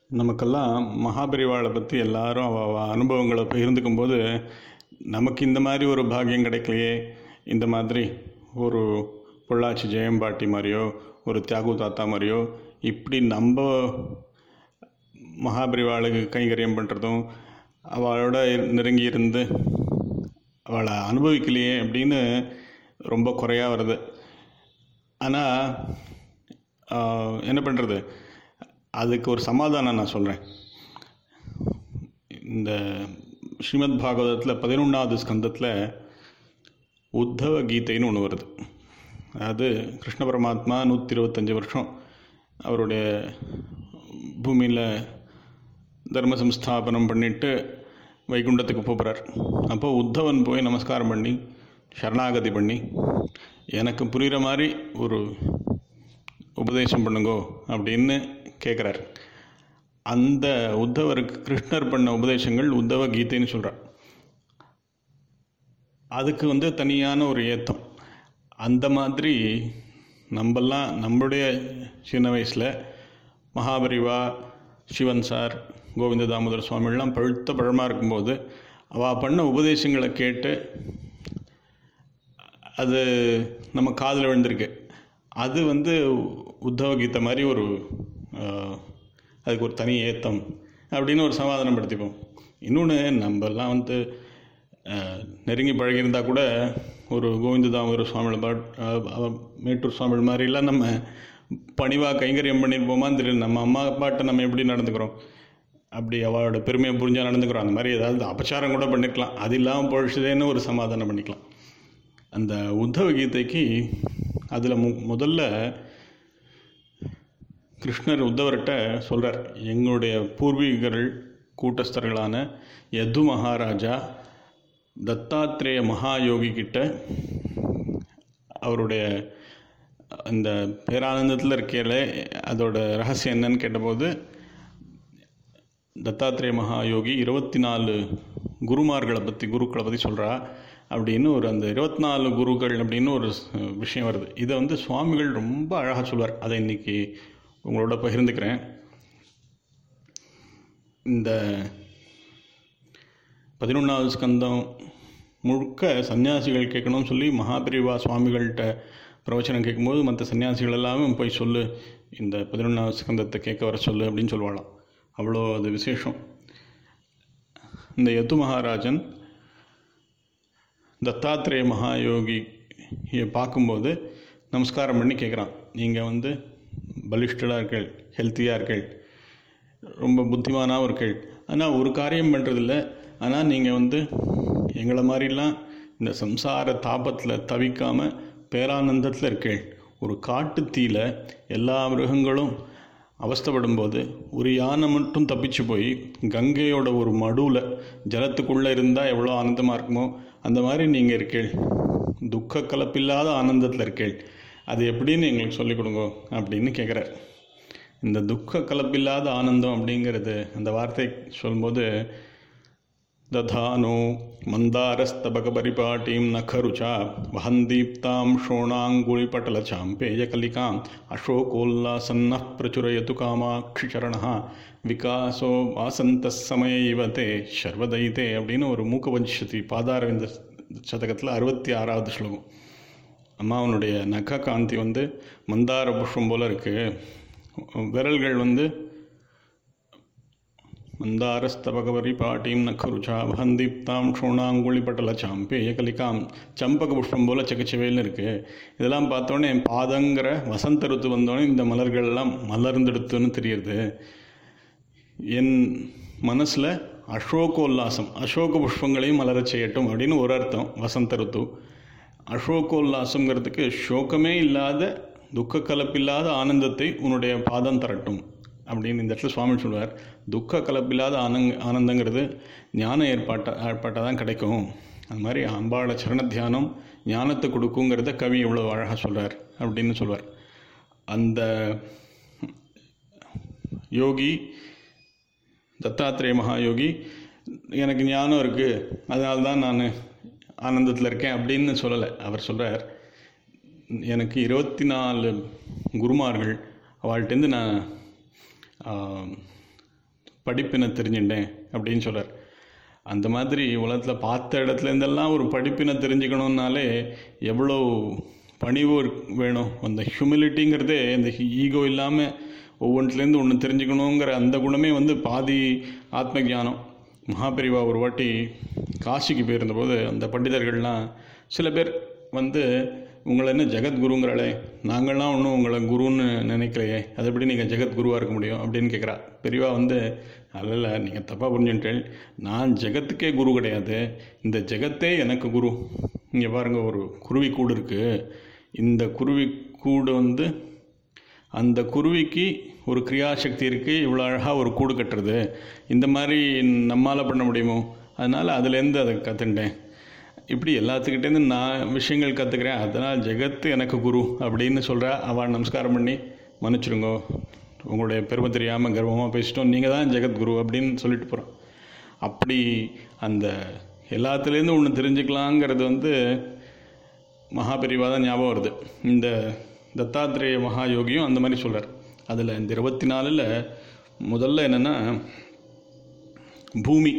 நமக்கெல்லாம் மகாபெரிவாளை பற்றி எல்லாரும் அவ அவ அனுபவங்களை பகிர்ந்துக்கும் போது நமக்கு இந்த மாதிரி ஒரு பாக்கியம் கிடைக்கலையே இந்த மாதிரி ஒரு பொள்ளாச்சி ஜெயம்பாட்டி மாதிரியோ ஒரு தியாகு தாத்தா மாதிரியோ இப்படி நம்ம மகாபெரிவாளுக்கு கைங்கரியம் பண்ணுறதும் அவளோட இரு- நெருங்கி இருந்து அவளை அனுபவிக்கலையே அப்படின்னு ரொம்ப குறையாக வருது ஆனால் என்ன பண்ணுறது அதுக்கு ஒரு சமாதானம் நான் சொல்கிறேன் இந்த ஸ்ரீமத் பாகவதத்தில் பதினொன்றாவது ஸ்கந்தத்தில் உத்தவ கீதைன்னு ஒன்று வருது அதாவது கிருஷ்ண பரமாத்மா நூற்றி இருபத்தஞ்சி வருஷம் அவருடைய பூமியில் தர்ம சம்ஸ்தாபனம் பண்ணிட்டு வைகுண்டத்துக்கு போகிறார் அப்போ உத்தவன் போய் நமஸ்காரம் பண்ணி சரணாகதி பண்ணி எனக்கு புரிகிற மாதிரி ஒரு உபதேசம் பண்ணுங்கோ அப்படின்னு கேட்குறார் அந்த உத்தவருக்கு கிருஷ்ணர் பண்ண உபதேசங்கள் உத்தவ கீதைன்னு சொல்கிறார் அதுக்கு வந்து தனியான ஒரு ஏத்தம் அந்த மாதிரி நம்மெல்லாம் நம்மளுடைய சின்ன வயசில் மகாபரிவா சிவன் சார் கோவிந்த தாமோதர சுவாமிகள்லாம் பழுத்த பழமாக இருக்கும்போது அவள் பண்ண உபதேசங்களை கேட்டு அது நம்ம காதில் விழுந்திருக்கு அது வந்து உத்தவ கீதை மாதிரி ஒரு ஆஹ், அதுக்கு ஒரு தனி ஏத்தம் அப்படின்னு ஒரு சமாதானம் படுத்திப்போம் இன்னொன்று நம்மெல்லாம் வந்து ஆஹ், நெருங்கி பழகியிருந்தா கூட ஒரு கோவிந்த தாமோதர சுவாமிகள் பாட் ஆஹ், அவ- மேட்டூர் சுவாமிகள் மாதிரிலாம் நம்ம பணிவாக கைங்கரியம் பண்ணியிருப்போமான்னு தெரியல நம்ம அம்மா அப்பாட்ட நம்ம எப்படி நடந்துக்கிறோம் அப்படி அவளோட பெருமையை புரிஞ்சால் நடந்துக்கிறோம் அந்த மாதிரி ஏதாவது அபச்சாரம் கூட பண்ணிருக்கலாம் அது இல்லாமல் பொழிச்சுதேன்னு ஒரு சமாதானம் பண்ணிக்கலாம் அந்த உத்தவ கீதைக்கு அதில் மு முதல்ல கிருஷ்ணர் உத்தவர்கிட்ட சொல்கிறார் எங்களுடைய பூர்வீகர்கள் கூட்டஸ்தர்களான யது மகாராஜா தத்தாத்ரேய மகாயோகி கிட்ட அவருடைய அந்த பேரானந்தத்தில் இருக்கையில அதோட ரகசியம் என்னன்னு கேட்டபோது தத்தாத்ரேய மகாயோகி இருபத்தி நாலு குருமார்களை பற்றி குருக்களை பற்றி சொல்கிறா அப்படின்னு ஒரு அந்த இருபத்தி நாலு குருக்கள் அப்படின்னு ஒரு ஸ்- விஷயம் வருது இதை வந்து சுவாமிகள் ரொம்ப அழகாக சொல்வார் அதை இன்னைக்கு உங்களோட பகிர்ந்துக்கிறேன் இந்த பதினொன்றாவது ஸ்கந்தம் முழுக்க சன்னியாசிகள் கேட்கணும்னு சொல்லி மகாபிரிவா சுவாமிகள்கிட்ட பிரவச்சனம் கேட்கும்போது மற்ற சன்னியாசிகள் எல்லாமே போய் சொல்லு இந்த பதினொன்றாவது ஸ்கந்தத்தை கேட்க வர சொல்லு அப்படின்னு சொல்லுவாளாம் அவ்வளோ அது விசேஷம் இந்த யது மகாராஜன் தத்தாத்ரேய மகாயோகியை பார்க்கும்போது நமஸ்காரம் பண்ணி கேட்குறான் நீங்கள் வந்து பலிஷ்டடாக இருக்கள் ஹெல்த்தியாக இருக்கள் ரொம்ப புத்திமானாகவும் இருக்கள் ஆனால் ஒரு காரியம் பண்ணுறதில்ல ஆனால் நீங்கள் வந்து எங்களை மாதிரிலாம் இந்த சம்சார தாபத்தில் தவிக்காமல் பேரானந்தத்தில் இருக்கள் ஒரு காட்டு தீயில எல்லா மிருகங்களும் அவஸ்தைப்படும்போது ஒரு யானை மட்டும் தப்பிச்சு போய் கங்கையோட ஒரு மடுவில் ஜலத்துக்குள்ளே இருந்தால் எவ்வளோ ஆனந்தமாக இருக்குமோ அந்த மாதிரி நீங்கள் இருக்கீள் துக்க கலப்பில்லாத ஆனந்தத்தில் இருக்கீள் அது எப்படின்னு எங்களுக்கு சொல்லிக் கொடுங்க அப்படின்னு கேட்குறார் இந்த துக்க கலப்பில்லாத ஆனந்தம் அப்படிங்கிறது அந்த வார்த்தை சொல்லும்போது दधानो मन्दारस्तबकपरिपाटीं नखरुचा वहन्दीप्तां शोणाङ्गुलिपटलचां पेयकलिकाम् अशोकोल्लासन्नः प्रचुरयतु कामाक्षिचरणः विकासो वासन्तः समय इव ते शर्वदयिते அப்படின்னு ஒரு மூக்கவஞ்சதி பாதாரவிந்த சதகத்தில் அறுபத்தி ஆறாவது ஸ்லோகம் அம்மாவனுடைய நக காந்தி வந்து மந்தார புஷ்பம் போல இருக்கு விரல்கள் வந்து மந்தாரஸ்தபகவரி பாட்டீம் நக்கருச்சா வஹந்தீப்தாம் ஷோணாங்குழிப்பட்டலச்சாம் பேயகலிகாம் சம்பக புஷ்பம் போல செக்கச்சவேல்னு இருக்குது இதெல்லாம் பார்த்தோன்னே பாதங்கிற வசந்த ருத்து வந்தோடனே இந்த மலர்கள்லாம் மலர்ந்தெடுத்துன்னு தெரியுது என் மனசில் அசோகோல்லாசம் அசோக புஷ்பங்களையும் மலரச் செய்யட்டும் அப்படின்னு ஒரு அர்த்தம் வசந்த ருத்து அசோகோல்லாசங்கிறதுக்கு சோகமே இல்லாத துக்க கலப்பில்லாத ஆனந்தத்தை உன்னுடைய பாதம் தரட்டும் அப்படின்னு இந்த இடத்துல சுவாமி சொல்வார் துக்க கலப்பில்லாத ஆனங் ஆனந்தங்கிறது ஞான ஏற்பாட்ட ஏற்பாட்டாக தான் கிடைக்கும் அது மாதிரி அம்பாள சரண தியானம் ஞானத்தை கொடுக்குங்கிறத கவி இவ்வளோ அழகாக சொல்கிறார் அப்படின்னு சொல்வார் அந்த யோகி தத்தாத்திரேய மகாயோகி எனக்கு ஞானம் இருக்குது அதனால தான் நான் ஆனந்தத்தில் இருக்கேன் அப்படின்னு சொல்லலை அவர் சொல்கிறார் எனக்கு இருபத்தி நாலு குருமார்கள் அவள்கிட்டேருந்து நான் ஆ, படிப்பினை தெரிஞ்சுட்டேன் அப்படின்னு சொல்கிறார் அந்த மாதிரி உலகத்தில் பார்த்த இடத்துலேருந்தெல்லாம் ஒரு படிப்பினை தெரிஞ்சுக்கணுன்னாலே எவ்வளோ பணிவு இருக்- வேணும் அந்த ஹியூமிலிட்டிங்கிறதே இந்த ஈகோ இல்லாமல் ஒவ்வொன்றுலேருந்து ஒன்று தெரிஞ்சுக்கணுங்கிற அந்த குணமே வந்து பாதி ஆத்ம ஞானம் மகாபெரிவா ஒரு வாட்டி காசிக்கு போயிருந்தபோது அந்த பண்டிதர்கள்லாம் சில பேர் வந்து உங்களை என்ன ஜெகத்குருங்கிறாளே நாங்கள்லாம் ஒன்றும் உங்களை குருன்னு நினைக்கலையே அது எப்படி நீங்கள் ஜெகத்குருவாக இருக்க முடியும் அப்படின்னு கேட்குறா பெரியவா வந்து அல்ல நீங்கள் தப்பாக புரிஞ்சுட்டேன் நான் ஜெகத்துக்கே குரு கிடையாது இந்த ஜெகத்தே எனக்கு குரு இங்கே பாருங்கள் ஒரு குருவி கூடு இருக்குது இந்த குருவி கூடு வந்து அந்த குருவிக்கு ஒரு கிரியாசக்தி இருக்குது இவ்வளோ அழகாக ஒரு கூடு கட்டுறது இந்த மாதிரி நம்மால் பண்ண முடியுமோ அதனால் அதுலேருந்து அதை கற்றுண்டேன் இப்படி எல்லாத்துக்கிட்டேருந்து நான் விஷயங்கள் கற்றுக்கிறேன் அதனால் ஜெகத்து எனக்கு குரு அப்படின்னு சொல்கிறா அவள் நமஸ்காரம் பண்ணி மன்னிச்சிருங்கோ உங்களுடைய பெருமை தெரியாமல் கர்வமாக பேசிட்டோம் நீங்கள் தான் ஜெகத்குரு அப்படின்னு சொல்லிட்டு போகிறோம் அப்படி அந்த எல்லாத்துலேருந்து ஒன்று தெரிஞ்சுக்கலாங்கிறது வந்து மகாபெரிவா தான் ஞாபகம் வருது இந்த தத்தாத்திரேய மகா யோகியும் அந்த மாதிரி சொல்கிறார் அதில் இந்த இருபத்தி நாலில் முதல்ல என்னென்னா பூமி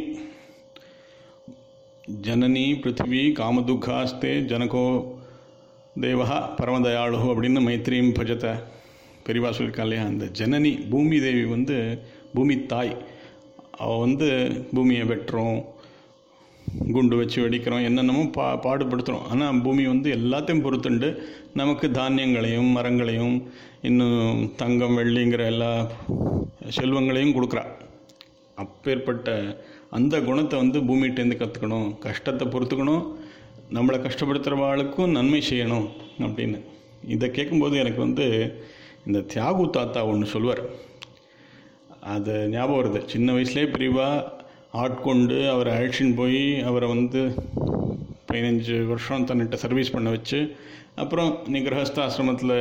ஜனனி பிருத்திவி காமதுக்காஸ்தே ஜனகோ தேவா பரமதயாளு அப்படின்னு மைத்ரீம் பஜத்தை பெரியவா சொல்லியிருக்கா இல்லையா அந்த ஜனனி பூமி தேவி வந்து பூமி தாய் அவள் வந்து பூமியை வெட்டுறோம் குண்டு வச்சு வெடிக்கிறோம் என்னென்னமோ பா பாடுபடுத்துகிறோம் ஆனால் பூமி வந்து எல்லாத்தையும் பொறுத்துண்டு நமக்கு தானியங்களையும் மரங்களையும் இன்னும் தங்கம் வெள்ளிங்கிற எல்லா செல்வங்களையும் கொடுக்குறா அப்பேற்பட்ட அந்த குணத்தை வந்து பூமிகிட்டேருந்து கற்றுக்கணும் கஷ்டத்தை பொறுத்துக்கணும் நம்மளை கஷ்டப்படுத்துகிறவாளுக்கும் நன்மை செய்யணும் அப்படின்னு இதை கேட்கும்போது எனக்கு வந்து இந்த தியாகு தாத்தா ஒன்று சொல்வார் அது ஞாபகம் வருது சின்ன வயசுலேயே பிரிவா ஆட்கொண்டு அவரை அழைச்சின்னு போய் அவரை வந்து பதினஞ்சு வருஷம் தன்னிட்ட சர்வீஸ் பண்ண வச்சு அப்புறம் நீ கிரகஸ்தாசிரமத்தில்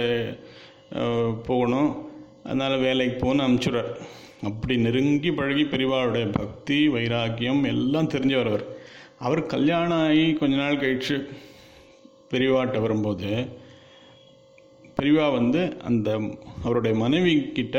போகணும் அதனால் வேலைக்கு போன்னு அனுப்பிச்சுடுறார் அப்படி நெருங்கி பழகி பெரியவாளுடைய பக்தி வைராக்கியம் எல்லாம் தெரிஞ்சவர் அவர் அவர் கல்யாணம் ஆகி கொஞ்ச நாள் கழிச்சு பெரியவாட்ட வரும்போது பெரியவா வந்து அந்த அவருடைய மனைவி கிட்ட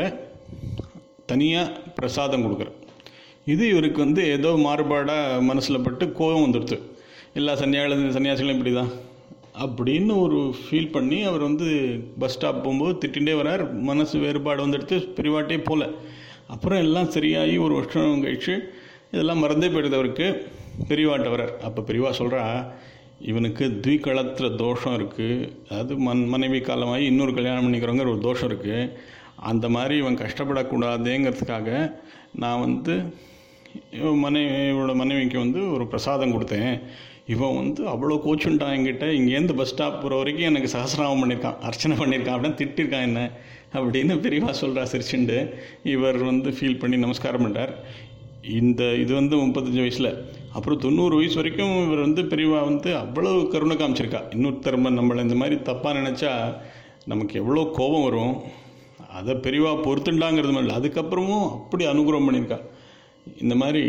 தனியாக பிரசாதம் கொடுக்குறார் இது இவருக்கு வந்து ஏதோ மாறுபாடாக மனசில் பட்டு கோபம் வந்துடுது எல்லா சன்னியாள சன்னியாசிகளும் இப்படி தான் அப்படின்னு ஒரு ஃபீல் பண்ணி அவர் வந்து பஸ் ஸ்டாப் போகும்போது திட்டிகிட்டே வரார் மனசு வேறுபாடு வந்துடுத்து பெரியவாட்டே போகல அப்புறம் எல்லாம் சரியாகி ஒரு வருஷம் கழிச்சு இதெல்லாம் மறந்தே போயிடுது அவருக்கு பெரியவாட்ட வரார் அப்போ பெரியவா சொல்கிறா இவனுக்கு த்விகளத்திர தோஷம் இருக்குது அதாவது மன் மனைவி காலமாகி இன்னொரு கல்யாணம் பண்ணிக்கிறவங்க ஒரு தோஷம் இருக்குது அந்த மாதிரி இவன் கஷ்டப்படக்கூடாதேங்கிறதுக்காக நான் வந்து இவன் மனைவியோட மனைவிக்கு வந்து ஒரு பிரசாதம் கொடுத்தேன் இவன் வந்து அவ்வளோ கோச்சுட்டான் என்கிட்ட இங்கேருந்து பஸ் ஸ்டாப் போகிற வரைக்கும் எனக்கு சகசிராமம் பண்ணியிருக்கான் அர்ச்சனை பண்ணியிருக்கான் அப்படின்னு திட்டிருக்கான் என்ன அப்படின்னு பெரியவா சொல்கிறா சிரிச்சுண்டு இவர் வந்து ஃபீல் பண்ணி நமஸ்காரம் பண்ணார் இந்த இது வந்து முப்பத்தஞ்சு வயசில் அப்புறம் தொண்ணூறு வயசு வரைக்கும் இவர் வந்து பெரியவா வந்து அவ்வளோ கருணை காமிச்சிருக்கா இன்னொருத்தர் நம்மளை இந்த மாதிரி தப்பாக நினச்சா நமக்கு எவ்வளோ கோபம் வரும் அதை பெரியவா பொறுத்துண்டாங்கிறது மாதிரி இல்லை அதுக்கப்புறமும் அப்படி அனுகிரகம் பண்ணியிருக்கா இந்த மாதிரி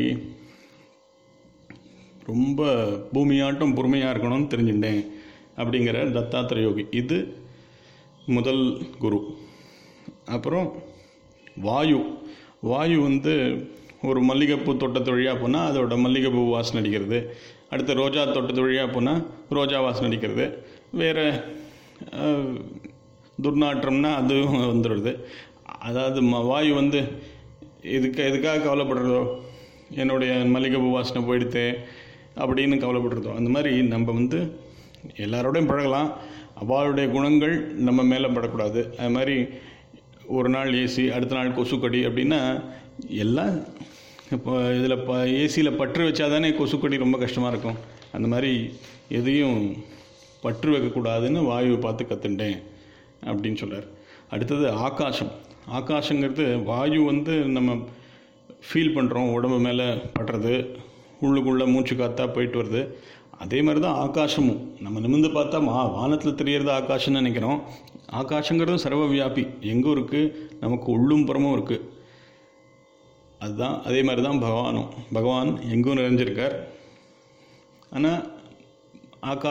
ரொம்ப பூமியாட்டம் பொறுமையாக இருக்கணும்னு தெரிஞ்சுட்டேன் அப்படிங்கிற தத்தாத்திர யோகி இது முதல் குரு அப்புறம் வாயு வாயு வந்து ஒரு மல்லிகைப்பூ தோட்டத்து வழியாக போனால் அதோட மல்லிகைப்பூ வாசனை அடிக்கிறது அடுத்து ரோஜா தோட்டத்து வழியாக போனால் ரோஜா வாசனை அடிக்கிறது வேறு துர்நாற்றம்னா அதுவும் வந்துடுது அதாவது ம வாயு வந்து இதுக்கு எதுக்காக கவலைப்படுறதோ என்னுடைய மல்லிகைப்பூ வாசனை போயிடுத்து அப்படின்னு கவலைப்படுறதோ அந்த மாதிரி நம்ம வந்து எல்லாரோடையும் பழகலாம் அவளுடைய குணங்கள் நம்ம மேலே படக்கூடாது அது மாதிரி ஒரு நாள் ஏசி அடுத்த நாள் கொசுக்கடி அப்படின்னா எல்லாம் இப்போ இதில் ப ஏசியில் பற்று வச்சா தானே கொசுக்கடி ரொம்ப கஷ்டமாக இருக்கும் அந்த மாதிரி எதையும் பற்று வைக்கக்கூடாதுன்னு வாயுவை பார்த்து கற்றுண்டேன் அப்படின்னு சொல்கிறார் அடுத்தது ஆகாசம் ஆகாசங்கிறது வாயு வந்து நம்ம ஃபீல் பண்ணுறோம் உடம்பு மேலே படுறது உள்ளுக்குள்ளே மூச்சு காத்தா போயிட்டு வருது அதே மாதிரி தான் ஆகாசமும் நம்ம நிமிர்ந்து பார்த்தா மா வானத்தில் தெரியறது ஆகாசம்னு நினைக்கிறோம் ஆகாசங்கிறதும் சர்வ வியாபி எங்கும் இருக்குது நமக்கு உள்ளும் புறமும் இருக்குது அதுதான் அதே மாதிரி தான் பகவானும் பகவான் எங்கும் நிறைஞ்சிருக்கார் ஆனால்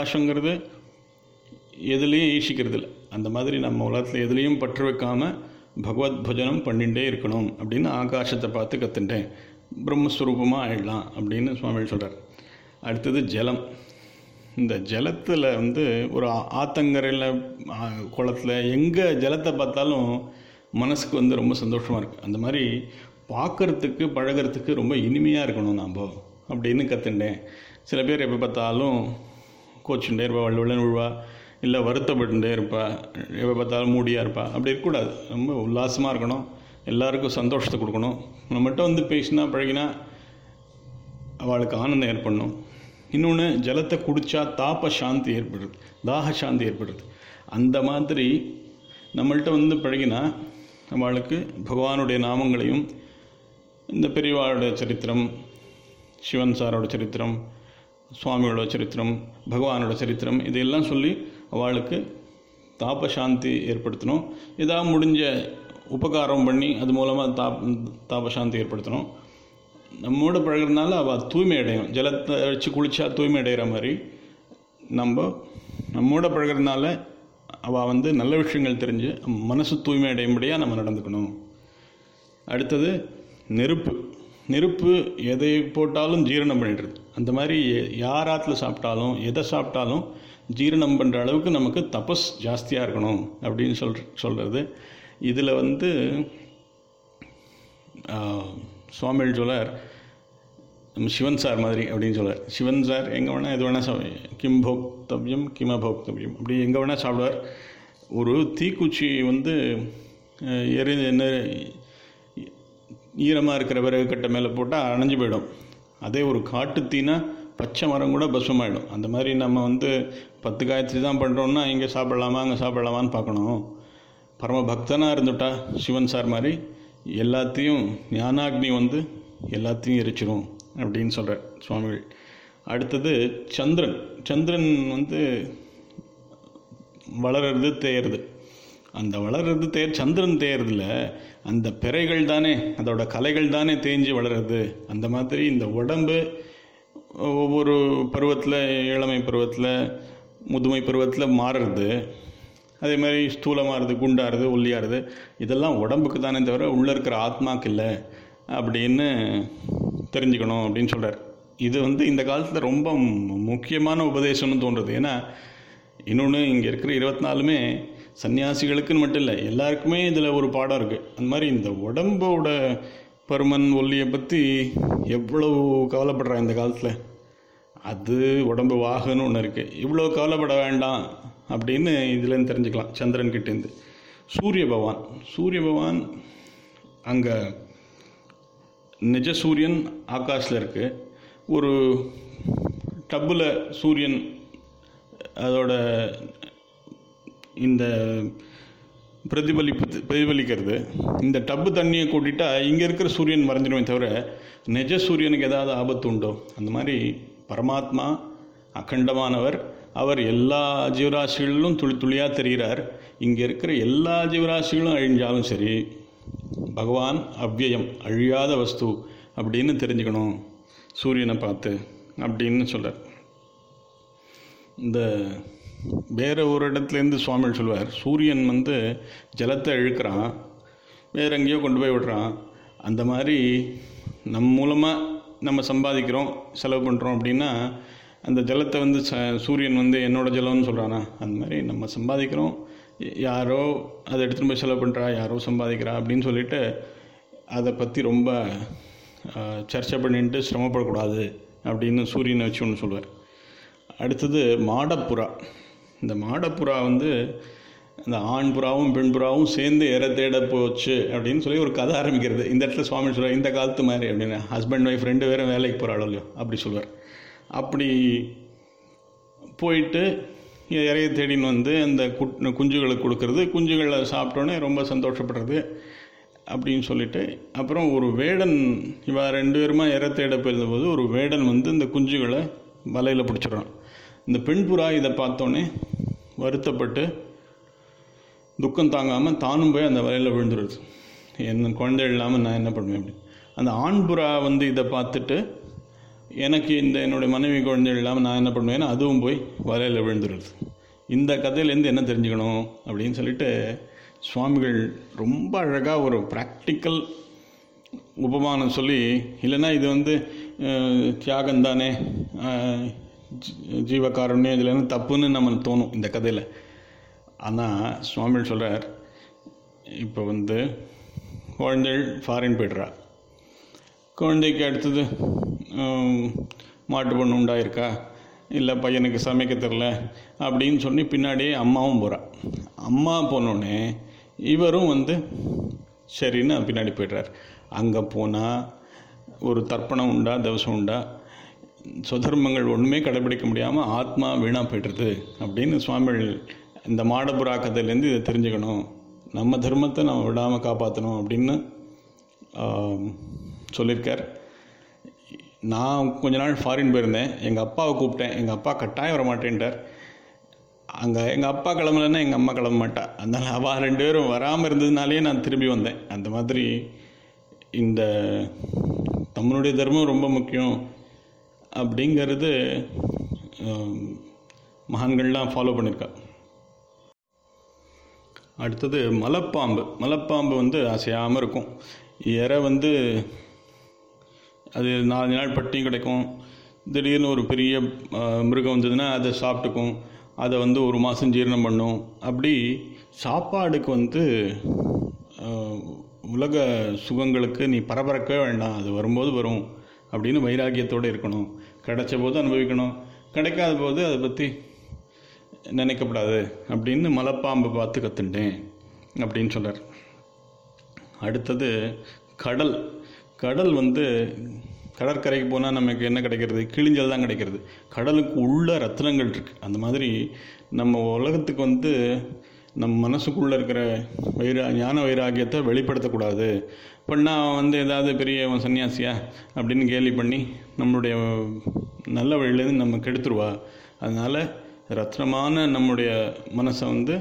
ஆகாசங்கிறது எதுலேயும் ஈசிக்கிறது இல்லை அந்த மாதிரி நம்ம உலகத்தில் எதுலேயும் பற்று வைக்காமல் பகவத் பஜனம் பண்ணிகிட்டே இருக்கணும் அப்படின்னு ஆகாசத்தை பார்த்து கற்றுட்டேன் பிரம்மஸ்வரூபமாக ஆயிடலாம் அப்படின்னு சுவாமி சொல்கிறார் அடுத்தது ஜலம் இந்த ஜலத்தில் வந்து ஒரு ஆ- ஆத்தங்கரையில் ஆ, குளத்துல எங்கே ஜலத்தை பார்த்தாலும் மனசுக்கு வந்து ரொம்ப சந்தோஷமாக இருக்குது அந்த மாதிரி பார்க்கறதுக்கு பழகுறதுக்கு ரொம்ப இனிமையாக இருக்கணும் நாம் அப்படின்னு கற்றுண்டேன் சில பேர் எப்போ பார்த்தாலும் கோச்சுட்டே இருப்பா வள்ளுவலன் விழுவா இல்லை வருத்தப்பட்டுட்டே இருப்பா எப்போ பார்த்தாலும் மூடியாக இருப்பா அப்படி இருக்கக்கூடாது ரொம்ப உல்லாசமாக இருக்கணும் எல்லாருக்கும் சந்தோஷத்தை கொடுக்கணும் நம்மகிட்ட வந்து பேசினா பழகினா அவளுக்கு ஆனந்தம் ஏற்படணும் இன்னொன்று ஜலத்தை குடித்தா தாப சாந்தி ஏற்படுறது தாக சாந்தி ஏற்படுறது அந்த மாதிரி நம்மள்ட்ட வந்து பழகினா அவளுக்கு பகவானுடைய நாமங்களையும் இந்த பெரியவாளோட சரித்திரம் சிவன் சாரோட சரித்திரம் சுவாமியோட சரித்திரம் பகவானோட சரித்திரம் இதையெல்லாம் சொல்லி அவளுக்கு தாப சாந்தி ஏற்படுத்தணும் ஏதாவது முடிஞ்ச உபகாரம் பண்ணி அது மூலமாக தாப் தாப சாந்தி ஏற்படுத்தணும் நம்மோட பழகுறதுனால அவள் தூய்மை அடையும் ஜலத்தை வச்சு குளிச்சா தூய்மை அடைகிற மாதிரி நம்ம நம்மோட பழகுறதுனால அவள் வந்து நல்ல விஷயங்கள் தெரிஞ்சு மனசு தூய்மை அடையும்படியாக நம்ம நடந்துக்கணும் அடுத்தது நெருப்பு நெருப்பு எதை போட்டாலும் ஜீரணம் பண்ணிடுறது அந்த மாதிரி எ- யார் ஆற்றுல சாப்பிட்டாலும் எதை சாப்பிட்டாலும் ஜீரணம் பண்ணுற அளவுக்கு நமக்கு தபஸ் ஜாஸ்தியாக இருக்கணும் அப்படின்னு சொல் சொல்கிறது இதில் வந்து ஆஹ், சுவாமிகள் சொல்லார் நம்ம சிவன் சார் மாதிரி அப்படின்னு சொல்லுவார் சிவன் சார் எங்கே வேணால் எது வேணால் சாப்பிட கிம் போக்தவ்யம் கிம போக்தவ்யம் அப்படி எங்கே வேணால் சாப்பிடுவார் ஒரு தீக்குச்சி வந்து அஹ், எரி என்ன ஈரமாக இருக்கிற விறகு கட்டை மேலே போட்டால் அணைஞ்சு போயிடும் அதே ஒரு காட்டு தீனா பச்சை மரம் கூட பஸ்வமாயிடும் அந்த மாதிரி நம்ம வந்து பத்து காயத்ரி தான் பண்ணுறோன்னா இங்கே சாப்பிடலாமா அங்கே சாப்பிடலாமான்னு பார்க்கணும் பரம பக்தனாக இருந்துட்டா சிவன் சார் மாதிரி எல்லாத்தையும் ஞானாக்னி வந்து எல்லாத்தையும் எரிச்சிரும் அப்படின்னு சொல்கிறார் சுவாமிகள் அடுத்தது சந்திரன் சந்திரன் வந்து வளர்றது தேயுறது அந்த வளர்றது தேர் சந்திரன் தேயறதில்ல அந்த பிறைகள் தானே அதோட கலைகள் தானே தேஞ்சு வளருது அந்த மாதிரி இந்த உடம்பு ஒவ்வொரு பருவத்தில் இளமை பருவத்தில் முதுமை பருவத்தில் மாறுறது அதே மாதிரி ஸ்தூலமாகிறது குண்டாகிறது ஒல்லியாகிறது இதெல்லாம் உடம்புக்கு தானே தவிர உள்ளே இருக்கிற ஆத்மாக்கு இல்லை அப்படின்னு தெரிஞ்சுக்கணும் அப்படின்னு சொல்கிறார் இது வந்து இந்த காலத்தில் ரொம்ப மு- முக்கியமான உபதேசம்னு தோன்றுது ஏன்னா இன்னொன்று இங்கே இருக்கிற இருபத்தி நாலுமே சன்னியாசிகளுக்குன்னு மட்டும் இல்லை எல்லாருக்குமே இதில் ஒரு பாடம் இருக்குது அந்த மாதிரி இந்த உடம்போட பருமன் ஒல்லியை பற்றி எவ்வளவு கவலைப்படுறா இந்த காலத்தில் அது உடம்பு வாகுன்னு ஒன்று இருக்குது இவ்வளோ கவலைப்பட வேண்டாம் அப்படின்னு இதுலேருந்து தெரிஞ்சுக்கலாம் சந்திரன் கிட்டேருந்து சூரிய பகவான் சூரிய பகவான் அங்கே நிஜ சூரியன் ஆகாஷில் இருக்குது ஒரு டப்பில் சூரியன் அதோட இந்த பிரதிபலிப்பு பிரதிபலிக்கிறது இந்த டப்பு தண்ணியை கூட்டிட்டா இங்கே இருக்கிற சூரியன் மறைஞ்சிடுமே தவிர நிஜ சூரியனுக்கு ஏதாவது ஆபத்து உண்டோ அந்த மாதிரி பரமாத்மா அகண்டமானவர் அவர் எல்லா ஜீவராசிகளிலும் துளி துளியாக தெரிகிறார் இங்கே இருக்கிற எல்லா ஜீவராசிகளும் அழிஞ்சாலும் சரி பகவான் அவ்யயம் அழியாத வஸ்து அப்படின்னு தெரிஞ்சுக்கணும் சூரியனை பார்த்து அப்படின்னு சொல்கிறார் இந்த வேற ஒரு இடத்துலேருந்து சுவாமிகள் சொல்வார் சூரியன் வந்து ஜலத்தை இழுக்கிறான் வேற எங்கேயோ கொண்டு போய் விடுறான் அந்த மாதிரி நம் மூலமாக நம்ம சம்பாதிக்கிறோம் செலவு பண்ணுறோம் அப்படின்னா அந்த ஜலத்தை வந்து ச சூரியன் வந்து என்னோட ஜலம்னு சொல்கிறானா அந்த மாதிரி நம்ம சம்பாதிக்கிறோம் யாரோ அதை எடுத்துகிட்டு போய் செலவு பண்ணுறா யாரோ சம்பாதிக்கிறா அப்படின்னு சொல்லிட்டு அதை பற்றி ரொம்ப ஆஹ், சர்ச்சை பண்ணிட்டு சிரமப்படக்கூடாது அப்படின்னு சூரியனை வச்சு ஒன்று சொல்லுவார் அடுத்தது மாடப்புறா இந்த மாடப்புறா வந்து இந்த ஆண் புறாவும் பெண் புறாவும் சேர்ந்து இற தேட போச்சு அப்படின்னு சொல்லி ஒரு கதை ஆரம்பிக்கிறது இந்த இடத்துல சுவாமி சொல்கிறார் இந்த காலத்து மாதிரி அப்படின்னு ஹஸ்பண்ட் ஒய்ஃப் ரெண்டு பேரும் வேலைக்கு போகிறாளோ இல்லையோ அப்படி சொல்லுவார் அப்படி போயிட்டு இறைய தேடின்னு வந்து அந்த குட் குஞ்சுகளுக்கு கொடுக்கறது குஞ்சுகளை சாப்பிட்டோன்னே ரொம்ப சந்தோஷப்படுறது அப்படின்னு சொல்லிட்டு அப்புறம் ஒரு வேடன் இவ ரெண்டு பேருமா இறை தேட போயிருந்தபோது ஒரு வேடன் வந்து இந்த குஞ்சுகளை வலையில் பிடிச்சிடுறான் இந்த பெண் புறா இதை பார்த்தோன்னே வருத்தப்பட்டு துக்கம் தாங்காமல் தானும் போய் அந்த வலையில் விழுந்துருது என் குழந்தை இல்லாமல் நான் என்ன பண்ணுவேன் அப்படி அந்த ஆண் புறா வந்து இதை பார்த்துட்டு எனக்கு இந்த என்னுடைய மனைவி குழந்தை இல்லாமல் நான் என்ன பண்ணுவேன்னா அதுவும் போய் வலையில் விழுந்துருது இந்த கதையிலேருந்து என்ன தெரிஞ்சுக்கணும் அப்படின்னு சொல்லிட்டு சுவாமிகள் ரொம்ப அழகாக ஒரு ப்ராக்டிக்கல் உபமானம் சொல்லி இல்லைன்னா இது வந்து அஹ், தியாகம் தானே அஹ், ஜீ- ஜீவகாருண்யம் இதில் என்ன தப்புன்னு நம்மளுக்கு தோணும் இந்த கதையில் ஆனால் சுவாமிகள் சொல்கிறார் இப்போ வந்து குழந்தைகள் ஃபாரின் போய்ட்றா குழந்தைக்கு அடுத்தது ஹம், மாட்டு பொண்ணு உண்டாயிருக்கா இல்லை பையனுக்கு சமைக்க தெரில அப்படின்னு சொல்லி பின்னாடியே அம்மாவும் போகிறா அம்மா போனோடனே இவரும் வந்து சரின்னு பின்னாடி போய்ட்றார் அங்கே போனால் ஒரு தர்ப்பணம் உண்டா தவசம் உண்டா சுதர்மங்கள் ஒன்றுமே கடைபிடிக்க முடியாமல் ஆத்மா வீணாக போய்டுறது அப்படின்னு சுவாமிகள் இந்த மாடபுரா கதையிலேருந்து இதை தெரிஞ்சுக்கணும் நம்ம தர்மத்தை நம்ம விடாமல் காப்பாற்றணும் அப்படின்னு ஆம், சொல்லியிருக்கார் நான் கொஞ்ச நாள் ஃபாரின் போயிருந்தேன் எங்கள் அப்பாவை கூப்பிட்டேன் எங்கள் அப்பா கட்டாயம் வர மாட்டேன்ட்டார் அங்கே எங்கள் அப்பா கிளம்பலன்னா எங்கள் அம்மா கிளம்ப மாட்டா அதனால் அவள் ரெண்டு பேரும் வராமல் இருந்ததுனாலே நான் திரும்பி வந்தேன் அந்த மாதிரி இந்த நம்மளுடைய தர்மம் ரொம்ப முக்கியம் அப்படிங்கிறது ஆம், மகான்கள்லாம் ஃபாலோ பண்ணியிருக்கா அடுத்தது மலைப்பாம்பு மலைப்பாம்பு வந்து அசையாமல் இருக்கும் இறை வந்து அது நாலஞ்சு நாள் பட்டியும் கிடைக்கும் திடீர்னு ஒரு பெரிய அஹ், மிருகம் வந்ததுன்னா அதை சாப்பிட்டுக்கும் அதை வந்து ஒரு மாதம் ஜீரணம் பண்ணும் அப்படி சாப்பாடுக்கு வந்து அஹ், உலக சுகங்களுக்கு நீ பரபரக்கவே வேண்டாம் அது வரும்போது வரும் அப்படின்னு வைராக்கியத்தோடு இருக்கணும் கிடைச்ச போது அனுபவிக்கணும் கிடைக்காத போது அதை பற்றி நினைக்கப்படாது அப்படின்னு மலைப்பாம்பை பார்த்து கற்றுட்டேன் அப்படின்னு சொல்கிறார் அடுத்தது கடல் கடல் வந்து கடற்கரைக்கு போனால் நமக்கு என்ன கிடைக்கிறது கிழிஞ்சல் தான் கிடைக்கிறது கடலுக்கு உள்ள ரத்னங்கள் இருக்குது அந்த மாதிரி நம்ம உலகத்துக்கு வந்து நம்ம மனசுக்குள்ளே இருக்கிற வைரா ஞான வைராகியத்தை வெளிப்படுத்தக்கூடாது பண்ணா அவன் வந்து ஏதாவது பெரிய அவன் சன்னியாசியா அப்படின்னு கேலி பண்ணி நம்மளுடைய நல்ல வழியிலேருந்து நம்ம கெடுத்துருவா அதனால் ரத்னமான நம்முடைய மனசை வந்து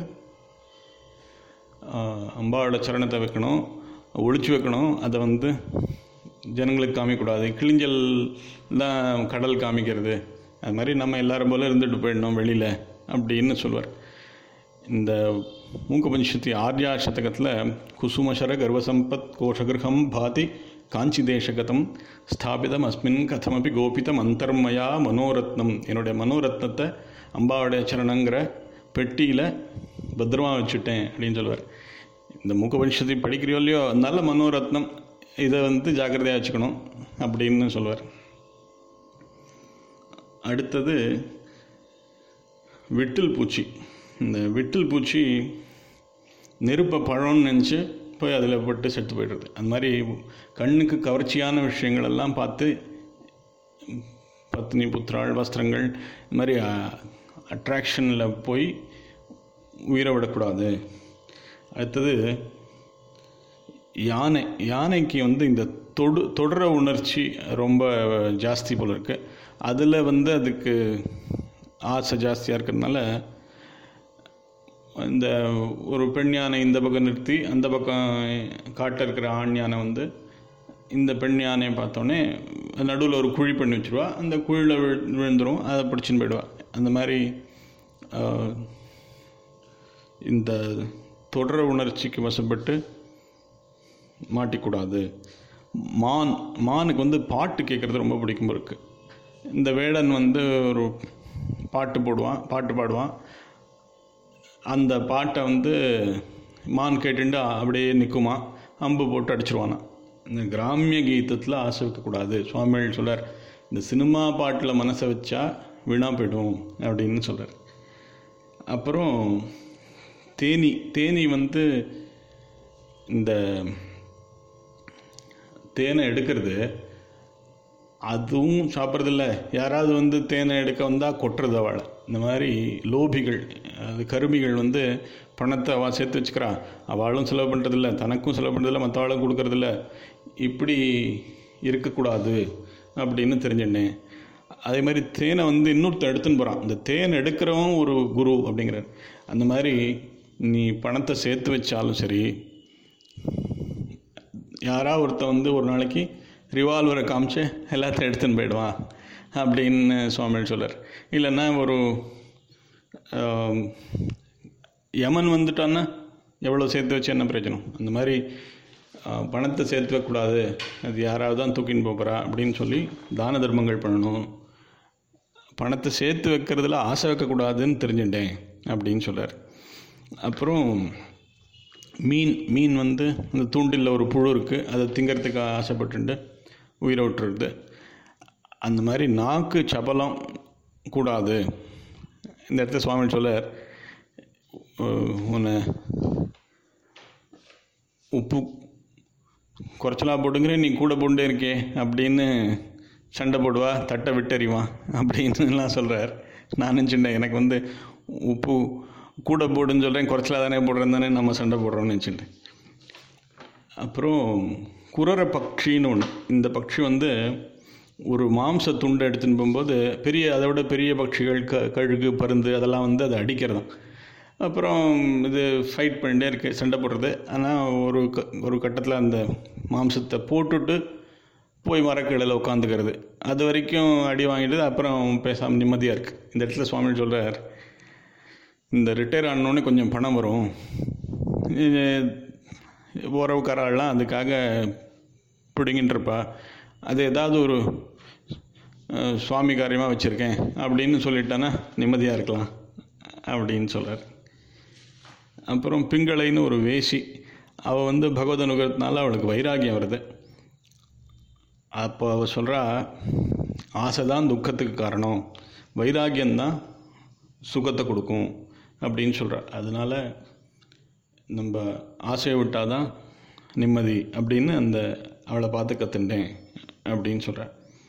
ஆஹ், அம்பாவோட சரணத்தை வைக்கணும் ஒழிச்சு வைக்கணும் அதை வந்து ஜனங்களுக்கு காமிக்கக்கூடாது கிழிஞ்சல் தான் கடல் காமிக்கிறது அது மாதிரி நம்ம எல்லாரும் போல இருந்துட்டு போயிடணும் வெளியில் அப்படின்னு சொல்லுவார் இந்த மூக்கபஞ்சத்தி ஆர்யா சதகத்தில் குசுமசர கர்வசம்பத் கோஷகிருகம் பாதி காஞ்சி தேசகதம் ஸ்தாபிதம் அஸ்மின் கதமபி கோபிதம் அந்தர்மயா மனோரத்னம் என்னுடைய மனோரத்னத்தை அம்பாவுடைய சரணங்கிற பெட்டியில் பத்திரமா வச்சுட்டேன் அப்படின்னு சொல்லுவார் இந்த மூக்கபனிஷத்தை படிக்கிறியோ இல்லையோ நல்ல மனோரத்னம் இதை வந்து ஜாக்கிரதையாக வச்சுக்கணும் அப்படின்னு சொல்லுவார் அடுத்தது விட்டில் பூச்சி இந்த விட்டில் பூச்சி நெருப்பை பழம்னு நினச்சி போய் அதில் போட்டு செத்து போய்டுறது அந்த மாதிரி கண்ணுக்கு கவர்ச்சியான விஷயங்கள் எல்லாம் பார்த்து பத்னி புத்திராள் வஸ்திரங்கள் இந்த மாதிரி அட்ராக்ஷனில் போய் உயிரை விடக்கூடாது அடுத்தது யானை யானைக்கு வந்து இந்த தொடு தொடர உணர்ச்சி ரொம்ப ஜாஸ்தி போல இருக்கு அதில் வந்து அதுக்கு ஆசை ஜாஸ்தியாக இருக்கிறதுனால இந்த ஒரு பெண் யானை இந்த பக்கம் நிறுத்தி அந்த பக்கம் காட்ட இருக்கிற ஆண் யானை வந்து இந்த பெண் யானையை பார்த்தோன்னே நடுவில் ஒரு குழி பண்ணி வச்சுருவா அந்த குழியில் விழு விழுந்துரும் அதை பிடிச்சின்னு போயிடுவா அந்த மாதிரி ஆஹ், இந்த தொடர உணர்ச்சிக்கு வசப்பட்டு மாட்டிக்கூடாது மான் மானுக்கு வந்து பாட்டு கேட்குறது ரொம்ப பிடிக்கும் இருக்கு இந்த வேடன் வந்து ஒரு பாட்டு போடுவான் பாட்டு பாடுவான் அந்த பாட்டை வந்து மான் கேட்டுண்டு அப்படியே நிற்குமா அம்பு போட்டு அடிச்சிருவானா இந்த கிராமிய கீதத்தில் ஆசை வைக்கக்கூடாது சுவாமிகள் சொல்றார் இந்த சினிமா பாட்டில் மனசை வச்சா வீணாக போயிடும் அப்படின்னு சொல்றார் அப்புறம் தேனி தேனி வந்து இந்த தேனை எடுக்கிறது அதுவும் சாப்பிட்றதில்ல யாராவது வந்து தேனை எடுக்க வந்தால் கொட்டுறது அவளை இந்த மாதிரி லோபிகள் அது கருமிகள் வந்து பணத்தை அவள் சேர்த்து வச்சுக்கிறா அவளும் செலவு பண்ணுறதில்ல தனக்கும் செலவு பண்ணுறதில்ல மற்றவாளும் கொடுக்கறதில்ல இப்படி இருக்கக்கூடாது அப்படின்னு தெரிஞ்சுட்டேன் அதே மாதிரி தேனை வந்து இன்னொருத்தன் எடுத்துன்னு போகிறான் இந்த தேன் எடுக்கிறவன் ஒரு குரு அப்படிங்கிறார் அந்த மாதிரி நீ பணத்தை சேர்த்து வச்சாலும் சரி யாரா ஒருத்தன் வந்து ஒரு நாளைக்கு ரிவால்வரை காமிச்சு எல்லாத்தையும் எடுத்துன்னு போயிடுவான் அப்படின்னு சுவாமிகள் சொல்றார் இல்லைன்னா ஒரு ஆம், யமன் வந்துட்டான்னா எவ்வளோ சேர்த்து வச்சு என்ன பிரயோஜனம் அந்த மாதிரி ஆஹ், பணத்தை சேர்த்து வைக்கக்கூடாது அது யாராவது தான் தூக்கின்னு போகிறா அப்படின்னு சொல்லி தான தர்மங்கள் பண்ணணும் பணத்தை சேர்த்து வைக்கிறதுல ஆசை வைக்கக்கூடாதுன்னு தெரிஞ்சுட்டேன் அப்படின்னு சொல்றார் அப்புறம் மீன் மீன் வந்து அந்த தூண்டில் ஒரு புழு இருக்குது அதை திங்கிறதுக்கு ஆசைப்பட்டுட்டு உயிரை விட்டுருது அந்த மாதிரி நாக்கு சபலம் கூடாது இந்த இடத்துல சுவாமி சொல்லார் உ- உன்னை உப்பு குறைச்சலா போட்டுங்கிறேன் நீ கூட போண்டே இருக்கே அப்படின்னு சண்டை போடுவா தட்டை விட்டறிவான் அப்படின்னுலாம் சொல்கிறார் நான் நினச்சிட்டேன் எனக்கு வந்து உப்பு கூட போடுன்னு சொல்கிறேன் குறைச்சலா தானே போடுறேன் தானே நம்ம சண்டை போடுறோம்னு நினச்சிட்டேன் அப்புறம் குரர பக்ஷின்னு ஒன்று இந்த பக்ஷி வந்து ஒரு மாம்ச துண்டை எடுத்துன்னு போகும்போது பெரிய அதை விட பெரிய பட்சிகள் க கழுகு பருந்து அதெல்லாம் வந்து அதை அடிக்கிறதாம் அப்புறம் இது ஃபைட் பண்ணிட்டே இருக்கு சண்டை போடுறது ஆனால் ஒரு க ஒரு கட்டத்தில் அந்த மாம்சத்தை போட்டுட்டு போய் மரக்கிளையில் உட்காந்துக்கிறது அது வரைக்கும் அடி வாங்கிட்டு அப்புறம் பேசாமல் நிம்மதியாக இருக்குது இந்த இடத்துல சுவாமி சொல்கிறார் இந்த ரிட்டையர் ஆனோடனே கொஞ்சம் பணம் வரும் இது உறவுக்காரெல்லாம் அதுக்காக பிடிங்கிட்டு இருப்பா அது ஏதாவது ஒரு அஹ், சுவாமி காரியமாக வச்சுருக்கேன் அப்படின்னு சொல்லிட்டானா நிம்மதியாக இருக்கலாம் அப்படின்னு சொல்கிறார் அப்புறம் பிங்களைன்னு ஒரு வேசி அவள் வந்து பகவத் அனுகிரகத்தினால அவளுக்கு வைராகியம் வருது அப்போ அவள் சொல்கிறா ஆசை தான் துக்கத்துக்கு காரணம் வைராகியம்தான் சுகத்தை கொடுக்கும் அப்படின்னு சொல்கிறா அதனால் நம்ம ஆசையை விட்டால் தான் நிம்மதி அப்படின்னு அந்த அவளை பார்த்து கற்றுண்டேன் அப்படின்னு சொல்கிறா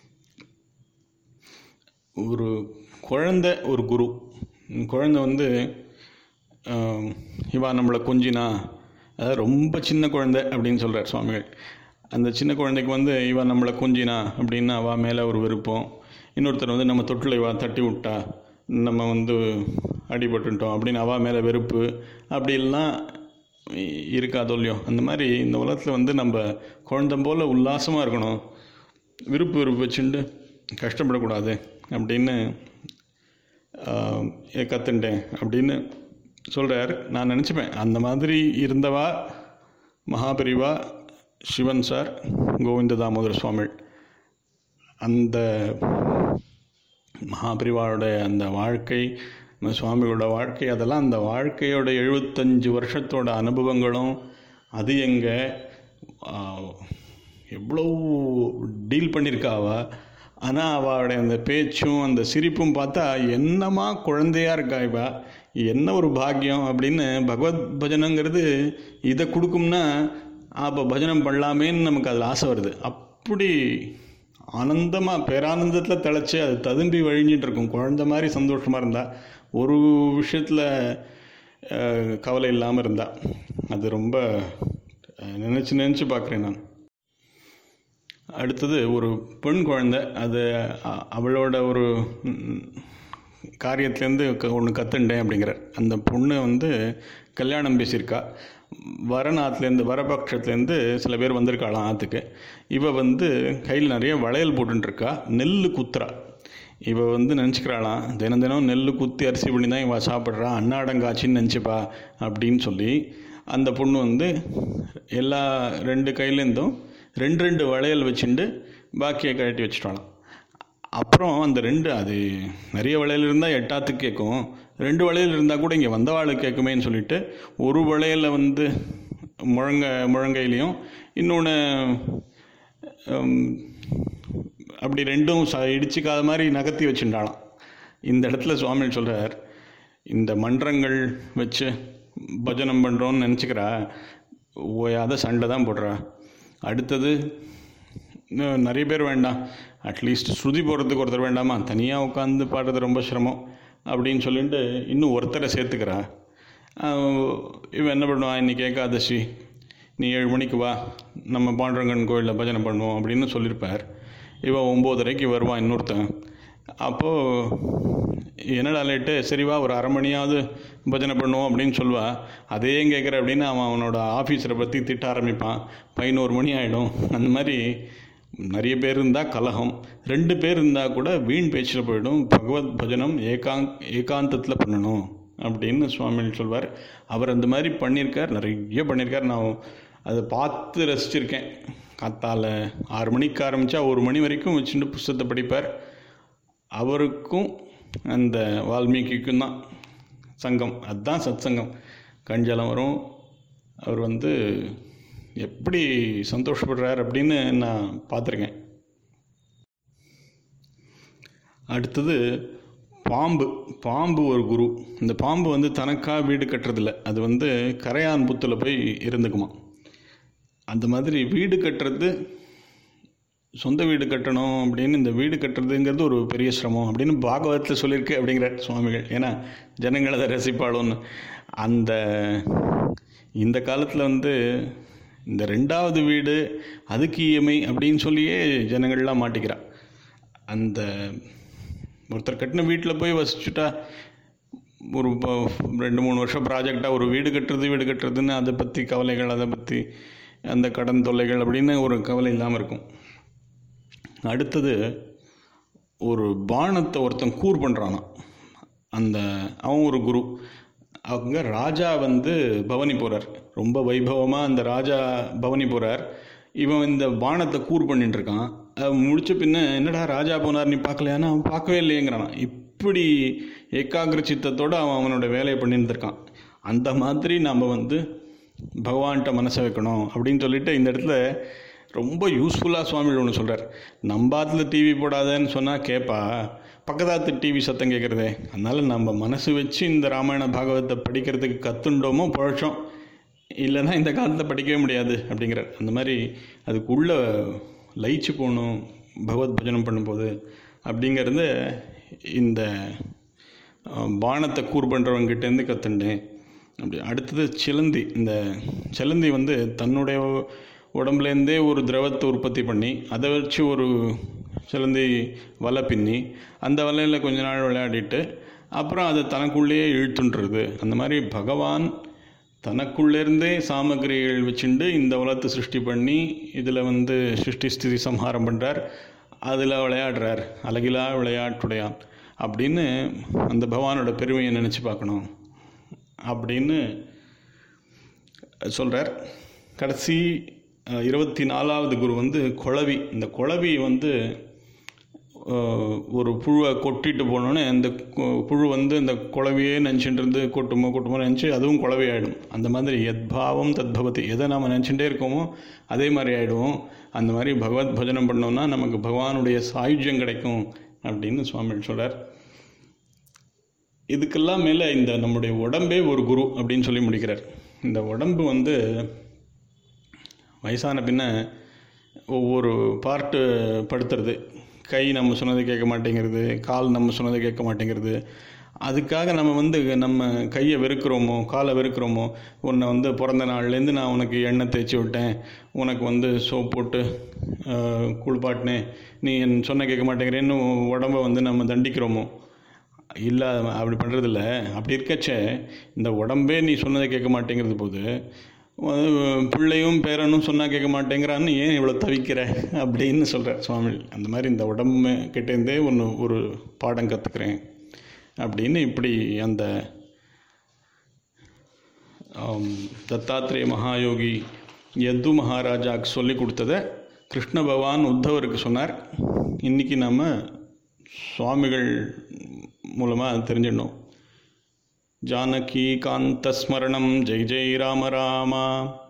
ஒரு குழந்தை ஒரு குரு குழந்தை வந்து ஆம், இவா நம்மளை கொஞ்சினா அதாவது ரொம்ப சின்ன குழந்தை அப்படின்னு சொல்கிறார் சுவாமிகள் அந்த சின்ன குழந்தைக்கு வந்து இவா நம்மளை கொஞ்சினா அப்படின்னா அவள் மேலே ஒரு விருப்பம் இன்னொருத்தர் வந்து நம்ம தொட்டில் இவா தட்டி விட்டா நம்ம வந்து அடிபட்டுட்டோம் அப்படின்னு அவள் மேலே வெறுப்பு அப்படிலாம் இ- இருக்காதோ இல்லையோ அந்த மாதிரி இந்த உலகத்தில் வந்து நம்ம குழந்தை போல் உல்லாசமாக இருக்கணும் விருப்பு விருப்பு வச்சுட்டு கஷ்டப்படக்கூடாது அப்படின்னு ஆஹ், ஏ கற்றுண்டேன் அப்படின்னு சொல்கிறார் நான் நினச்சிப்பேன் அந்த மாதிரி இருந்தவா மகாபெரிவா சிவன் சார் கோவிந்த தாமோதர சுவாமி அந்த மகாபெரிவாவோட அந்த வாழ்க்கை நம்ம சுவாமிகளோட வாழ்க்கை அதெல்லாம் அந்த வாழ்க்கையோட எழுபத்தஞ்சு வருஷத்தோட அனுபவங்களும் அது எங்கே எவ்வளோ டீல் பண்ணியிருக்காவா ஆனால் அவளுடைய அந்த பேச்சும் அந்த சிரிப்பும் பார்த்தா என்னமா குழந்தையா இருக்கா இவ என்ன ஒரு பாக்கியம் அப்படின்னு பகவத் பஜனைங்கிறது இதை கொடுக்கும்னா அப்போ பஜனம் பண்ணலாமேன்னு நமக்கு அதில் ஆசை வருது அப்படி ஆனந்தமாக பேரானந்தத்தில் திளைச்சி அது ததும்பி வழிஞ்சிட்டு இருக்கும் குழந்த மாதிரி சந்தோஷமாக இருந்தா ஒரு விஷயத்தில் கவலை இல்லாமல் இருந்தா அது ரொம்ப நினச்சி நினச்சி பார்க்குறேன் நான் அடுத்தது ஒரு பெண் குழந்தை அது அ- அவளோட ஒரு ம், காரியத்துலேருந்து ஒன்று கற்றுண்டேன் அப்படிங்கிறார் அந்த பொண்ணு வந்து கல்யாணம் பேசியிருக்கா வரன் ஆற்றுலேருந்து வரபட்சத்துலேருந்து சில பேர் வந்திருக்காளாம் ஆற்றுக்கு இவ வந்து கையில் நிறைய வளையல் போட்டுருக்கா நெல் குத்துறா இவ வந்து நினச்சிக்கிறாளாம் தினம் தினம் நெல் குத்தி அரிசி பண்ணி தான் இவ சாப்பிட்றா அன்னாடங்காச்சின்னு நினச்சிப்பா அப்படின்னு சொல்லி அந்த பொண்ணு வந்து எல்லா ரெண்டு கையிலேருந்தும் ரெண்டு ரெண்டு வளையல் வச்சுண்டு பாக்கியை கழட்டி வச்சுட்டாளாம் அப்புறம் அந்த ரெண்டு அது நிறைய வளையல் இருந்தால் எட்டாத்துக்கு கேட்கும் ரெண்டு வளையல் இருந்தால் கூட இங்கே வந்தவாளுக்கு கேட்குமேன்னு சொல்லிட்டு ஒரு வளையலை வந்து முழங்க முழங்கையிலையும் இன்னொன்று அப்படி ரெண்டும் ச இடிச்சிக்காத மாதிரி நகர்த்தி வச்சுட்டாளாம் இந்த இடத்துல சுவாமி சொல்கிறார் இந்த மன்றங்கள் வச்சு பஜனம் பண்ணுறோன்னு நினச்சிக்கிறா ஓயாத சண்டை தான் போடுறா அடுத்தது இன்னும் நிறைய பேர் வேண்டாம் அட்லீஸ்ட் ஸ்ருதி போடுறதுக்கு ஒருத்தர் வேண்டாமா தனியாக உட்காந்து பாடுறது ரொம்ப சிரமம் அப்படின்னு சொல்லிட்டு இன்னும் ஒருத்தரை சேர்த்துக்கிறா ஆஹ் இவன் என்ன பண்ணுவான் இன்னைக்கு ஏகாதசி நீ ஏழு மணிக்கு வா நம்ம பாண்டரங்கன் கோயிலில் பஜனை பண்ணுவோம் அப்படின்னு சொல்லியிருப்பார் இவன் ஒம்போதரைக்கு வருவான் இன்னொருத்தன் அப்போது என்னடா லேட்டு சரி வா ஒரு அரை மணியாவது பஜனை பண்ணுவோம் அப்படின்னு சொல்லுவா அதே கேட்குற அப்படின்னு அவன் அவனோட ஆஃபீஸரை பற்றி திட்ட ஆரம்பிப்பான் பதினோரு மணி ஆகிடும் அந்த மாதிரி நிறைய பேர் இருந்தால் கலகம் ரெண்டு பேர் இருந்தால் கூட வீண் பேச்சில் போயிடும் பகவத் பஜனம் ஏகாங் ஏகாந்தத்தில் பண்ணணும் அப்படின்னு சுவாமிகள் சொல்வார் அவர் அந்த மாதிரி பண்ணியிருக்கார் நிறைய பண்ணியிருக்கார் நான் அதை பார்த்து ரசிச்சிருக்கேன் காத்தால ஆறு மணிக்கு ஆரம்பித்தா ஒரு மணி வரைக்கும் வச்சுட்டு புஸ்தகத்தை படிப்பார் அவருக்கும் அந்த வால்மீகிக்கும் தான் சங்கம் அதுதான் சத் சங்கம் கஞ்சலம் வரும் அவர் வந்து எப்படி சந்தோஷப்படுறார் அப்படின்னு நான் பார்த்துருக்கேன் அடுத்தது பாம்பு பாம்பு ஒரு குரு இந்த பாம்பு வந்து தனக்காக வீடு கட்டுறதில்ல அது வந்து கரையான் புத்தில் போய் இருந்துக்குமா அந்த மாதிரி வீடு கட்டுறது சொந்த வீடு கட்டணும் அப்படின்னு இந்த வீடு கட்டுறதுங்கிறது ஒரு பெரிய சிரமம் அப்படின்னு பாகவதத்தில் சொல்லியிருக்கு அப்படிங்கிற சுவாமிகள் ஏன்னா ஜனங்கள் அதை ரசிப்பாளோன்னு அந்த இந்த காலத்தில் வந்து இந்த ரெண்டாவது வீடு அதுக்கு இஎம்ஐ அப்படின்னு சொல்லியே ஜனங்கள்லாம் மாட்டிக்கிறா அந்த ஒருத்தர் கட்டின வீட்டில் போய் வசிச்சுட்டா ஒரு ப- ரெண்டு மூணு வருஷம் ப்ராஜெக்டாக ஒரு வீடு கட்டுறது வீடு கட்டுறதுன்னு அதை பற்றி கவலைகள் அதை பற்றி அந்த கடன் தொல்லைகள் அப்படின்னு ஒரு கவலை இல்லாமல் இருக்கும் அடுத்தது ஒரு பானத்தை ஒருத்தன் கூர் பண்ணுறானாம் அந்த அவன் ஒரு குரு அவங்க ராஜா வந்து பவனி போகிறார் ரொம்ப வைபவமாக அந்த ராஜா பவனி போகிறார் இவன் இந்த பானத்தை கூர் பண்ணிட்டு இருக்கான் அவன் முடிச்ச பின்ன என்னடா ராஜா போனார் நீ பார்க்கலையானா அவன் பார்க்கவே இல்லையேங்கிறான் இப்படி ஏகாகிர சித்தத்தோடு அவன் அவனோட வேலையை பண்ணிட்டு இருக்கான் அந்த மாதிரி நாம் வந்து பகவான்கிட்ட மனசை வைக்கணும் அப்படின்னு சொல்லிட்டு இந்த இடத்துல ரொம்ப யூஸ்ஃபுல்லாக சுவாமிகள் ஒன்று சொல்கிறார் நம்பாத்தில் டிவி போடாதேன்னு சொன்னால் கேட்பா பக்கத்தாத்து டிவி சத்தம் கேட்குறதே அதனால் நம்ம மனசு வச்சு இந்த ராமாயண பாகவத்தை படிக்கிறதுக்கு கற்றுண்டோமோ பழச்சோம் இல்லைன்னா இந்த காலத்தில் படிக்கவே முடியாது அப்படிங்கிறார் அந்த மாதிரி அதுக்குள்ளே லயிச்சு போகணும் பகவத் பஜனம் பண்ணும்போது அப்படிங்கிறது இந்த அஹ், பானத்தை கூர் பண்ணுறவங்கிட்டேருந்து கற்றுண்டேன் அப்படி அடுத்தது சிலந்தி இந்த சிலந்தி வந்து தன்னுடைய உடம்புலேருந்தே ஒரு திரவத்தை உற்பத்தி பண்ணி அதை வச்சு ஒரு சிலந்தி வலை பின்னி அந்த வலையில் கொஞ்ச நாள் விளையாடிட்டு அப்புறம் அதை தனக்குள்ளேயே இழுத்துன்றது அந்த மாதிரி பகவான் தனக்குள்ளேருந்தே சாமகிரிகள் வச்சுண்டு இந்த உலகத்தை சிருஷ்டி பண்ணி இதில் வந்து சிருஷ்டி ஸ்திதி சம்ஹாரம் பண்ணுறார் அதில் விளையாடுறார் அழகிலா விளையாட்டுடையான் அப்படின்னு அந்த பகவானோட பெருமையை நினச்சி பார்க்கணும் அப்படின்னு சொல்கிறார் கடைசி அஹ், இருபத்தி நாலாவது குரு வந்து குளவி இந்த குளவி வந்து அஹ், ஒரு புழுவை கொட்டிட்டு போனோன்னே அந்த கு- புழு வந்து இந்த குளவியே நினச்சிட்டு இருந்து கொட்டுமோ கொட்டுமோ நினச்சி அதுவும் குளவி ஆகிடும் அந்த மாதிரி எத்பாவம் தத்பவதி எதை நாம் நினச்சிட்டே இருக்கோமோ அதே மாதிரி ஆகிடுவோம் அந்த மாதிரி பகவத் பஜனம் பண்ணோம்னா நமக்கு பகவானுடைய சாயுஜ்யம் கிடைக்கும் அப்படின்னு சுவாமி சொல்கிறார் இதுக்கெல்லாம் மேலே இந்த நம்முடைய உடம்பே ஒரு குரு அப்படின்னு சொல்லி முடிக்கிறார் இந்த உடம்பு வந்து வயசான பின்ன ஒவ்வொரு பார்ட்டு படுத்துறது கை நம்ம சொன்னதை கேட்க மாட்டேங்கிறது கால் நம்ம சொன்னதை கேட்க மாட்டேங்கிறது அதுக்காக நம்ம வந்து நம்ம கையை வெறுக்கிறோமோ காலை வெறுக்கிறோமோ உன்னை வந்து பிறந்த நாள்லேருந்து நான் உனக்கு எண்ணெய் தேய்ச்சி விட்டேன் உனக்கு வந்து சோப் போட்டு ஆஹ், குளிப்பாட்டினேன் நீ என் சொன்ன கேட்க மாட்டேங்கிறேன்னு உடம்ப வந்து நம்ம தண்டிக்கிறோமோ இல்லை அப்படி பண்ணுறதில்ல அப்படி இருக்கச்சே இந்த உடம்பே நீ சொன்னதை கேட்க மாட்டேங்கிறது போது அஹ் பிள்ளையும் பேரனும் சொன்னால் கேட்க மாட்டேங்கிறான்னு ஏன் இவ்வளோ தவிக்கிற அப்படின்னு சொல்கிறார் சுவாமி அந்த மாதிரி இந்த உடம்பு கிட்டேருந்தே ஒன்று ஒரு பாடம் கற்றுக்குறேன் அப்படின்னு இப்படி அந்த ஆம், தத்தாத்ரேய மகாயோகி யது மகாராஜாவுக்கு சொல்லி கொடுத்ததை கிருஷ்ண பகவான் உத்தவருக்கு சொன்னார் இன்றைக்கி நம்ம சுவாமிகள் மூலமாக தெரிஞ்சிடணும் ஜானகி காந்தஸ்மரணம் ஜெய் ஜெய் ராம ராமா